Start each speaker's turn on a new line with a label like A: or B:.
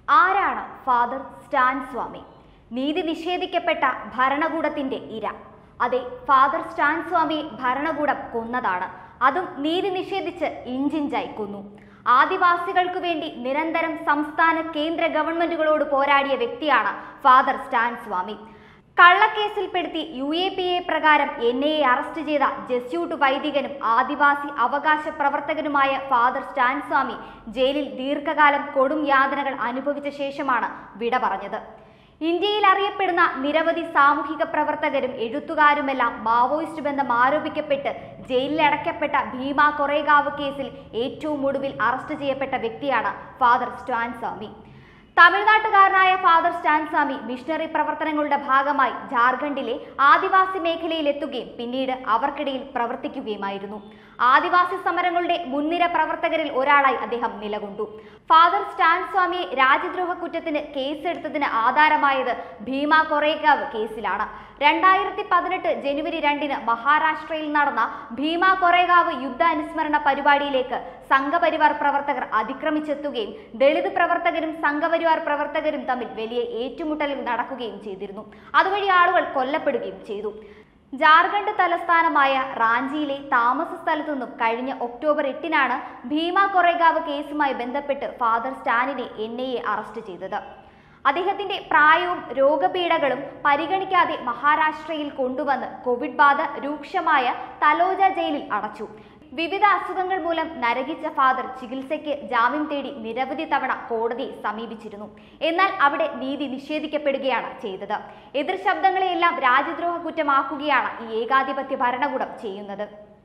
A: ആരാണ് ഫാദർ സ്റ്റാൻ സ്വാമി നീതി നിഷേധിക്കപ്പെട്ട ഭരണകൂടത്തിന്റെ ഇര അതെ ഫാദർ സ്റ്റാൻ സ്വാമി ഭരണകൂടം കൊന്നതാണ് അതും നീതി നിഷേധിച്ച് ഇഞ്ചിഞ്ചായി കൊന്നു ആദിവാസികൾക്കു വേണ്ടി നിരന്തരം സംസ്ഥാന കേന്ദ്ര ഗവൺമെന്റുകളോട് പോരാടിയ വ്യക്തിയാണ് ഫാദർ സ്റ്റാൻ സ്വാമി കള്ളക്കേസിൽപ്പെടുത്തി യു എ പി എ പ്രകാരം എൻ ഐ എ അറസ്റ്റ് ചെയ്ത ജസ്യൂട്ട് വൈദികനും ആദിവാസി അവകാശ പ്രവർത്തകനുമായ ഫാദർ സ്റ്റാൻ സ്വാമി ജയിലിൽ ദീർഘകാലം കൊടും യാതനകൾ അനുഭവിച്ച ശേഷമാണ് വിട പറഞ്ഞത് ഇന്ത്യയിൽ അറിയപ്പെടുന്ന നിരവധി സാമൂഹിക പ്രവർത്തകരും എഴുത്തുകാരുമെല്ലാം മാവോയിസ്റ്റ് ബന്ധം ആരോപിക്കപ്പെട്ട് ജയിലിലടയ്ക്കപ്പെട്ട ഭീമ കൊറേഗാവ് കേസിൽ ഏറ്റവും ഒടുവിൽ അറസ്റ്റ് ചെയ്യപ്പെട്ട വ്യക്തിയാണ് ഫാദർ സ്റ്റാൻ സ്വാമി തമിഴ്നാട്ടുകാരനായ ഫാദർ സ്റ്റാൻ സ്വാമി മിഷണറി പ്രവർത്തനങ്ങളുടെ ഭാഗമായി ജാർഖണ്ഡിലെ ആദിവാസി മേഖലയിൽ എത്തുകയും പിന്നീട് അവർക്കിടയിൽ പ്രവർത്തിക്കുകയുമായിരുന്നു ആദിവാസി സമരങ്ങളുടെ മുൻനിര പ്രവർത്തകരിൽ ഒരാളായി അദ്ദേഹം നിലകൊണ്ടു ഫാദർ സ്റ്റാൻ സ്വാമിയെ രാജ്യദ്രോഹ കുറ്റത്തിന് കേസെടുത്തതിന് ആധാരമായത് ഭീമ കൊറേഗാവ് കേസിലാണ് രണ്ടായിരത്തി പതിനെട്ട് ജനുവരി രണ്ടിന് മഹാരാഷ്ട്രയിൽ നടന്ന ഭീമ കൊറേഗാവ് യുദ്ധ അനുസ്മരണ പരിപാടിയിലേക്ക് സംഘപരിവാർ പ്രവർത്തകർ അതിക്രമിച്ചെത്തുകയും ദളിത് പ്രവർത്തകരും സംഘപരിവാർ പ്രവർത്തകരും തമ്മിൽ വലിയ ഏറ്റുമുട്ടലുകൾ നടക്കുകയും ചെയ്തിരുന്നു അതുവഴി ആളുകൾ കൊല്ലപ്പെടുകയും ചെയ്തു ജാർഖണ്ഡ് തലസ്ഥാനമായ റാഞ്ചിയിലെ താമസ സ്ഥലത്തു നിന്നും കഴിഞ്ഞ ഒക്ടോബർ എട്ടിനാണ് ഭീമ കൊറേഗാവ് കേസുമായി ബന്ധപ്പെട്ട് ഫാദർ സ്റ്റാനിനെ എൻ ഐ എ അറസ്റ്റ് ചെയ്തത് അദ്ദേഹത്തിന്റെ പ്രായവും രോഗപീഠകളും പരിഗണിക്കാതെ മഹാരാഷ്ട്രയിൽ കൊണ്ടുവന്ന് കോവിഡ് ബാധ രൂക്ഷമായ തലോജ ജയിലിൽ അടച്ചു വിവിധ അസുഖങ്ങൾ മൂലം നരകിച്ച ഫാദർ ചികിത്സയ്ക്ക് ജാമ്യം തേടി നിരവധി തവണ കോടതിയെ സമീപിച്ചിരുന്നു എന്നാൽ അവിടെ നീതി നിഷേധിക്കപ്പെടുകയാണ് ചെയ്തത് എതിർ ശബ്ദങ്ങളെയെല്ലാം രാജ്യദ്രോഹ കുറ്റമാക്കുകയാണ് ഈ ഏകാധിപത്യ ഭരണകൂടം ചെയ്യുന്നത്